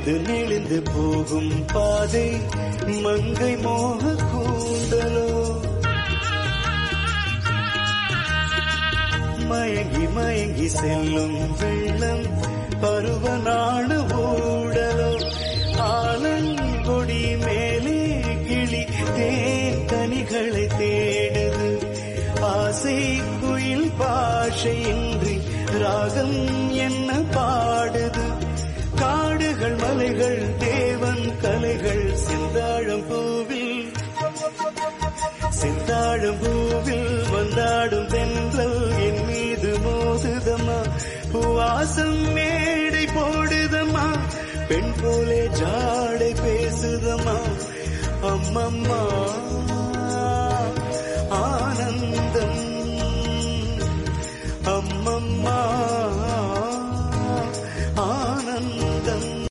நெளிந்து நெளிந்து போகும் பாதை மங்கை மோக கூந்தலோ மயங்கி மயங்கி செல்லும் வெள்ளம் பருவநாடு ஊடலோ ஆலங்கொடி மேலே கிளி தேன் கனிகளை தேடுது ஆசை குயில் பாஷையின்றி ராகம் என்ன பாடுது காடுகள் மலைகள் தேவன் கலைகள் செந்தாழம் பூவில் செந்தாழம் பூவில் வந்தாடும் தென்றல் என் மீது மோதுதம்மா பூவாசம் மேடை போடுதம்மா பெண் போலே ஜாடை பேசுதம்மா அம்மம்மா